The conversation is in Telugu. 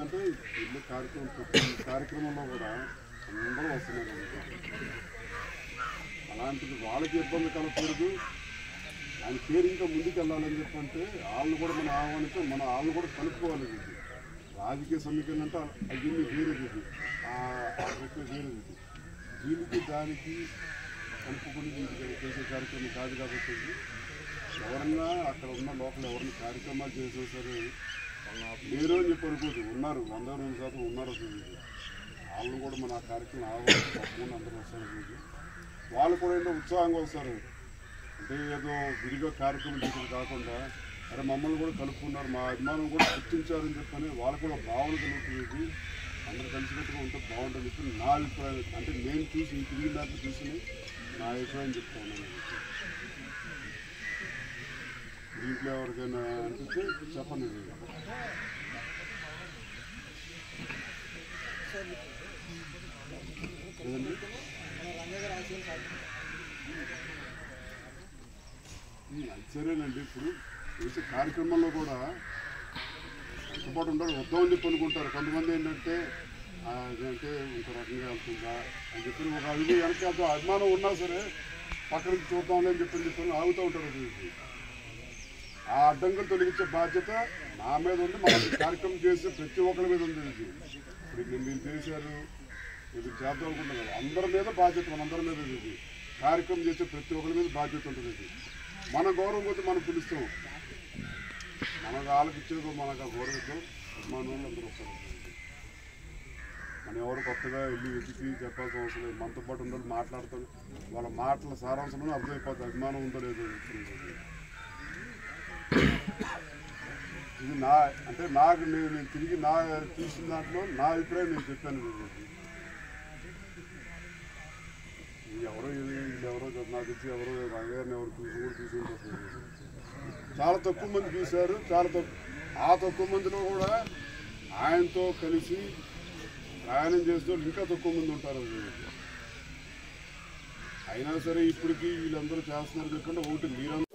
అంటే ఇల్లు కార్యక్రమం ప్రతి కార్యక్రమంలో కూడా అందరూ వస్తున్నారు అలాంటిది వాళ్ళకి ఇబ్బంది కలగకూడదు ఆయన పేరు ఇంకా ముందుకు వెళ్ళాలని చెప్పంటే వాళ్ళని కూడా మనం ఆహ్వానించి మన వాళ్ళని కూడా కలుపుకోవాలి ఇది రాజకీయ సమీకరణ అంటే అవన్నీ వేరేది ఇది ఆ ఆ ప్రక్రియ వేరేది ఇది దీనికి దానికి కలుపుకుని దీనికి చేసే కార్యక్రమం కాదు కాబట్టి ఇది ఎవరన్నా అక్కడ ఉన్న లోపల ఎవరిని కార్యక్రమాలు చేసినా సరే లేరు అని చెప్పి అనుకోదు ఉన్నారు వంద రెండు శాతం ఉన్నారు అసలు ఇది. వాళ్ళని కూడా మన ఆ కార్యక్రమం ఆహ్వానించి తప్పకుండా అందరూ వస్తారు ఇది. వాళ్ళు కూడా ఏంటో ఉత్సాహంగా వస్తారు అంటే ఏదో విడిగా కార్యక్రమం చేసేది కాకుండా అరే మమ్మల్ని కూడా కలుపుకున్నారు మా అభిమానం కూడా గుర్తించారని చెప్పని వాళ్ళకు కూడా భావన కలుగుతుంది అందరూ కలిసికట్టుగా ఉంటే బాగుంటుంది చెప్పి నా అభిప్రాయం అంటే నేను చూసి ఈ తిరిగి దాంట్లో చూసి నా అభిప్రాయం చెప్తా ఉన్నాను దీంట్లో ఎవరికైనా అనిపిస్తే చెప్పండి ఏదండి ఉమ్, అది సరేనండి ఇప్పుడు చేసే కార్యక్రమంలో కూడా ఎంతపాటు ఉండాలి వద్దామని చెప్పి అనుకుంటారు కొంతమంది ఏంటంటే ఆ, ఇదంటే ఇంకో రకంగా వెళ్తుందా అని చెప్పి ఒక ఇది వెనక అంత అభిమానం ఉన్నా సరే పక్కన నుంచి చూద్దాంలే అని చెప్పి చెప్పి ఆగుతూ ఉంటారు అది ఇది. ఆ అడ్డంకులు తొలగించే బాధ్యత నా మీద ఉంది మన కార్యక్రమం చేసే ప్రతి ఒక్కరి మీద ఉంది ఇది ఇప్పుడు నేను మీరు చేశారు ఇది చేద్దాం అనుకుంటున్నారు అందరి మీద బాధ్యత మనందరి మీద ఉంది ఇది కార్యక్రమం చేసే ప్రతి ఒక్కరి మీద బాధ్యత ఉంటుంది ఇది మన గౌరవం పోతే మనం పిలుస్తాం మనకు వాళ్ళకి ఇచ్చేది మనకు ఆ గౌరవిస్తాం అభిమానులు అందరూ వస్తారు మనం ఎవరు కొత్తగా వెళ్ళి వెతికి చెప్పాల్సిన అవసరం లేదు మనతో పాటు ఉండాలి మాట్లాడతాం వాళ్ళ మాటల సారాంశంలో అర్థమైపోతుంది అభిమానం ఉందో లేదో ఇది నా అంటే నాకు నేను నేను తిరిగి నా చూసిన దాంట్లో నా అభిప్రాయం నేను చెప్పాను మీకు. ఇది ఎవరో ఇది వీళ్ళు ఎవరో నాకు తెలిసి ఎవరో రంగారిని ఎవరు చూసి కూడా చూసి ఉంటారు. చాలా తక్కువ మంది చూశారు చాలా తక్కువ ఆ తక్కువ మందిలో కూడా ఆయనతో కలిసి ప్రయాణం చేస్తూ ఇంకా తక్కువ మంది ఉంటారు అయినా సరే ఇప్పటికీ వీళ్ళందరూ చేస్తున్నారు చెప్పండి ఒకటి మీరందరూ